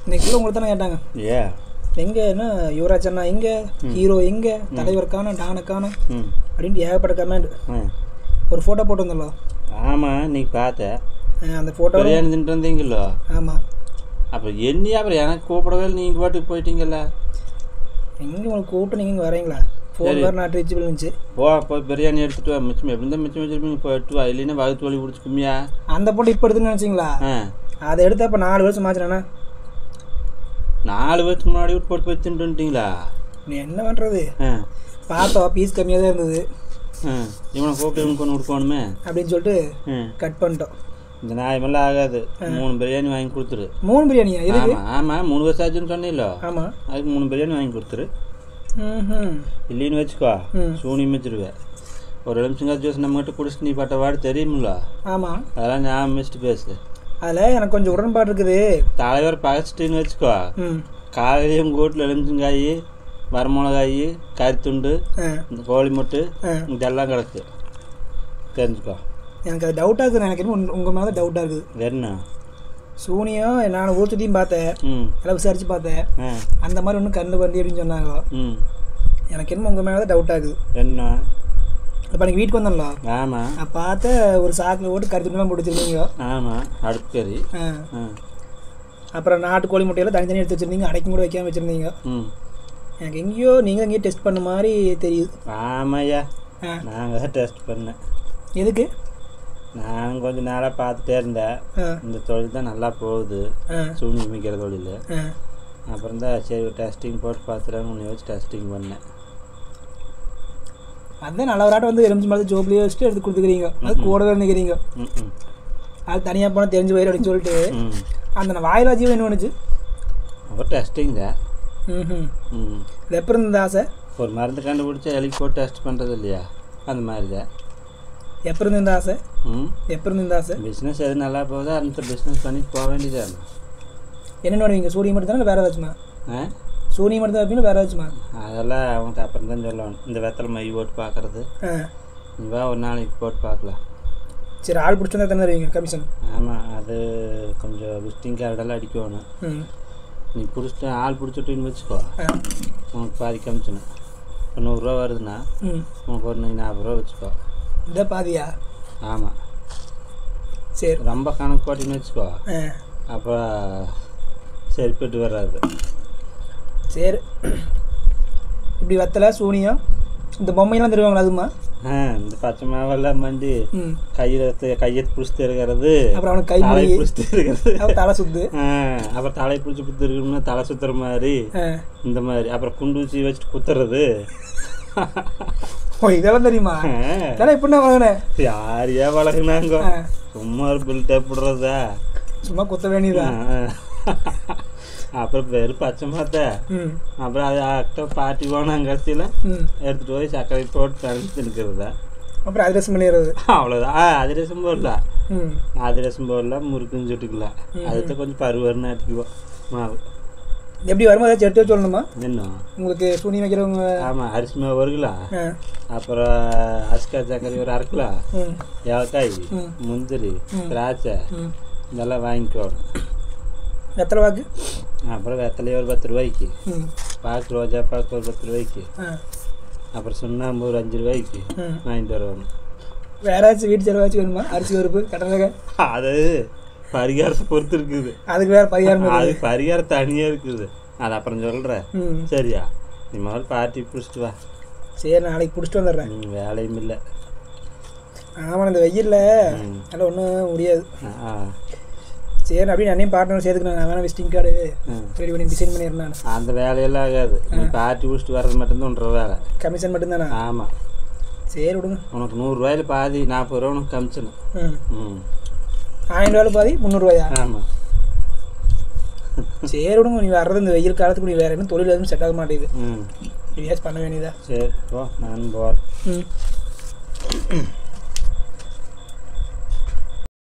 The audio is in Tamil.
இன்னைக்குள்ள உங்களை தானே கேட்டாங்க ஏ எங்கே என்ன யுவராஜ் அண்ணா எங்கே ஹீரோ எங்கே தலைவர் காணும் டானை காணும் ம் அப்படின்ட்டு ஏகப்பட்ட கமெண்ட் ம் ஒரு ஃபோட்டோ போட்டு வந்தோம்ல ஆமாம் இன்னைக்கு பார்த்தேன் அஹ் அந்த ஃபோட்டோ பிரியாணி தின்ட்டு வந்தீங்களோ ஆமாம் அப்புறம் என்னையா அப்புறம் எனக்கு கூப்பிடவே இல்லை நீங்கள் பாட்டுக்கு போயிட்டீங்கல்ல எங்கே உங்களுக்கு கூப்பிட்டு நீங்கள் இங்கே வரீங்களா ஃபோன் வேறு நாட்டு வச்சு விழுந்துச்சு போ போய் பிரியாணி எடுத்துட்டு வா மிச்சம் எப்படி இருந்தால் மிச்சம் வச்சிருப்பீங்க போயிட்டு வா இல்லைன்னா வகுத்து வலி பிடிச்சிக்குமியா அந்த போட்டு இப்போ எடுத்துன்னு நினச்சிங்களா ஆ அதை எடுத்து அப்போ நாலு வருஷம் ஆச்சுண்ணா நாலு வருஷத்துக்கு முன்னாடி விட்டு போட்டு போய் தின்ட்டு வந்துட்டீங்களா நீ என்ன பண்ணுறது ஆ பார்த்தோம் பீஸ் கம்மியாக தான் இருந்தது ஆ இவனை கூப்பிட்டு இவனுக்கு ஒன்று கொடுக்கணுமே அப்படின்னு சொல்லிட்டு ம் கட் பண்ணிட்டோம் இந்த நியாயமெல்லாம் ஆகாது மூணு பிரியாணி வாங்கி கொடுத்துரு மூணு பிரியாணியா எதுக்கு ஆமாம் ஆமாம் மூணு வருஷம் ஆச்சுன்னு சொன்னீங்களோ ஆமாம் அதுக்கு மூணு பிரியாணி வாங்கி கொடுத்துரு ம் இல்லைன்னு வச்சுக்கோ ம். சூனியம் வச்சிருவேன் ஒரு எலுமிச்சங்கா ஜூஸ் நம்மகிட்ட குடிச்சிட்டு நீ பட்ட வாடு தெரியுமில்ல ஆமாம் அதெல்லாம் ஞாபகம் வச்சுட்டு பேசு அதில் எனக்கு கொஞ்சம் உடன்பாடு இருக்குது தலைவர் பகச்சிட்டுன்னு வச்சுக்கோ ம் காலையிலேயே உங்கள் வீட்டில் எலுமிச்சங்காய் வரமிளகாய் கறித்துண்டு ஆ இந்த கோழி முட்டு ஆ இதெல்லாம் கிடக்கு தெரிஞ்சுக்கோ எனக்கு அது டவுட்டாக இருக்குது எனக்கு இன்னும் உங்கள் மேலே டவுட்டாக இருக்குது வேறுண்ணா சூனியம் நான் ஊர் சுற்றியும் பார்த்தேன் ம் எல்லாம் விசாரித்து பார்த்தேன் ஆ அந்த மாதிரி ஒன்றும் கண்ணு பண்ணி அப்படின்னு சொன்னாங்க ம் எனக்கு என்னமோ உங்கள் மேலே தான் டவுட் ஆகுது என்ன இப்போ எனக்கு வீட்டுக்கு வந்தோம்ல ஆமாம் நான் பார்த்த ஒரு சாக்கில் போட்டு கருத்துலாம் பிடிச்சிருந்தீங்க ஆமாம் அடுப்பு கறி ஆ ஆ அப்புறம் நாட்டுக்கோழி முட்டையெல்லாம் தனித்தனி எடுத்து வச்சுருந்தீங்க அடைக்கும் கூட வைக்காம வச்சுருந்தீங்க ம் எனக்கு எங்கேயோ நீங்கள் எங்கேயோ டெஸ்ட் பண்ண மாதிரி தெரியுது ஆமாய்யா ஆ நாங்கள் தான் டெஸ்ட் பண்ணேன் எதுக்கு நான் கொஞ்சம் நேராக பார்த்துட்டே இருந்தேன் ஆ இந்த தொழில் தான் நல்லா போகுது ஆ சூனியம் வைக்கிற தொழில் ஆ அப்புறம் தான் சரி டெஸ்டிங் போட்டு பார்த்துறாங்க உன்னை வச்சு டெஸ்டிங் பண்ணேன் அதான் நல்லவராட்டம் வந்து எலுமிச்சு மரத்து ஜோப்லேயே வச்சுட்டு எடுத்து கொடுத்துக்கிறீங்க அது கூடவே இருந்துக்கிறீங்க ம் ம் அது தனியாக போனால் தெரிஞ்சு போயிரு அப்படின்னு சொல்லிட்டு ம் அந்த வாயிலா ஜீவன் என்ன பண்ணுச்சு அப்புறம் டெஸ்டிங் தான் ம் ம் இது எப்போ இருந்தது ஆசை ஒரு மருந்து கண்டுபிடிச்சா எலிக்கு போட்டு டெஸ்ட் பண்ணுறது இல்லையா அந்த மாதிரி தான் எப்போ இருந்து இந்த ஆசை ம் எப்போ இருந்து இந்த ஆசை பிஸ்னஸ் எது நல்லா போகுதோ அந்த பிஸ்னஸ் பண்ணிட்டு போக வேண்டியதானே என்னென்ன பண்ணுவீங்க சூரிய மட்டும் தானே வேறு ஏதாச்சுமா ஆ சூரிய மட்டும் தான் வைப்பீங்க வேறு ஏதாச்சுமா அதெல்லாம் அவனுக்கு அப்புறம் தான் சொல்லணும் இந்த வெத்தலை மை போட்டு பார்க்குறது ஆ நீ வா ஒரு நாளைக்கு போட்டு பார்க்கலாம் சரி ஆள் பிடிச்சிருந்தா தானே தருவீங்க கமிஷன் ஆமாம் அது கொஞ்சம் விசிட்டிங் கார்டெல்லாம் அடிக்கணும் ம் நீ பிடிச்சிட்டு ஆள் பிடிச்சிட்டுன்னு வச்சுக்கோ ஆ உனக்கு பாதி கமிச்சணும் இப்போ நூறுரூவா வருதுன்னா ம் உனக்கு ஒரு நீ நாற்பது ரூபா வச்சுக்கோ இதை பாதியா ஆமாம் சரி ரொம்ப கணக்கு போட்டின்னு வச்சுக்கோ ஆ அப்போ சரிப்பட்டு வராது சரி இப்படி வத்தலை சூனியம் இந்த பொம்மையெல்லாம் தருவாங்களா அதுமா ஆ இந்த பச்சை மாவெல்லாம் மண்டி ம் கையில் கையை பிடிச்சிட்டு இருக்கிறது அப்புறம் அவனுக்கு கை தலை முடி பிடிச்சிட்டு இருக்கிறது அவன் தலை சுத்து ஆ, அப்புறம் தலை பிடிச்சி குத்துருக்கணும்னா தலை சுத்துற மாதிரி ஆ இந்த மாதிரி அப்புறம் குண்டு ஊசி வச்சுட்டு குத்துறது ஓ இதெல்லாம் தெரியுமா ஆ, இதெல்லாம் எப்படின்னா வாங்கினேன் யாரையா வளர்க்குனாங்க ஆ சும்மா ஒரு பில் டேப்பிடுறதா சும்மா குத்த வேண்டியதா அப்புறம் வெறும் பச்சை மாத்த ம் அப்புறம் அது அக்கா பாட்டி போனாங்க கடைசியில் ம் எடுத்துகிட்டு போய் சர்க்கரை போட்டு தனிச்சு தின்னுக்கிறதா அப்புறம் அதிரசம் பண்ணிடுறது அவ்வளோதான் ஆ அதிரசம் போடலாம் ம் அதிரசம் போடலாம் முறுக்குன்னு சுட்டுக்கலாம் அதுதான் கொஞ்சம் பருவர்னு அடிக்குவோம் மாவு எப்படி வருமா ஏதாச்சும் எடுத்து வச்சு சொல்லணுமா என்ன உங்களுக்கு சூனி வைக்கிறவங்க ஆமாம் அரிசி மாவு ஒரு கிலோ ஆ அப்புறம் அஸ்கா சர்க்கரை ஒரு அரை கிலோ ம் ஏலக்காய் ம். முந்திரி ம். திராட்சை ம் இதெல்லாம் வாங்கிக்கோணும் எத்தனை வாக்கு அப்புறம் வெத்தலையே ஒரு பத்து ரூபாய்க்கு ம் பாக்கு ரோஜா பாக்கு ஒரு பத்து ரூபாய்க்கு ஆ அப்புறம் சுண்ணாம்பு ஒரு அஞ்சு ரூபாய்க்கு ம் வாங்கிட்டு வருவாங்க வேற ஏதாச்சும் வீட்டு செலவாச்சும் வேணுமா அரிசி பருப்பு கடலை அது பரிகாரத்தை பொறுத்து இருக்குது அதுக்கு வேற பரிகாரம் அது இருக்குது. பரிகாரம் தனியாக இருக்குது அது அப்புறம் சொல்கிறேன் ம் சரியா நீ முதல்ல பார்ட்டி பிடிச்சிட்டு வா சரி நாளைக்கு பிடிச்சிட்டு வந்துடுறேன் ம், வேலையும் இல்லை ஆமாம் இந்த வெயிலில் ம். அதெல்லாம் ஒன்றும் முடியாது ஆ சரி நான் அப்படியே அண்ணையும் பார்ட்னர் சேர்த்துக்கணும் நான் வேணா விசிட்டிங் கார்டு ம். ரெடி பண்ணி டிசைன் பண்ணிடுறேன் நான் அந்த வேலையெல்லாம் ஆகாது நீ பார்ட்டி பிடிச்சிட்டு வர்றது மட்டும்தான் ஒன்றரை வேலை கமிஷன் மட்டும்தானா ஆமாம் சரி விடுங்க உனக்கு நூறுரூவாயில் பாதி நாற்பது ரூபா உனக்கு கமிச்சணும் ம் ம் ஆயிரம் ரூபாய் பாதி முந்நூறுவாயா ஆமாம் சரி விடுங்க நீ வர்றது இந்த வெயில் காலத்துக்கு நீ வேற என்ன தொழில் எதுவும் செட் ஆக மாட்டேங்குது ம் எதையாச்சும் பண்ண வேண்டியதா சரி போ நானும் போகிறேன் ம்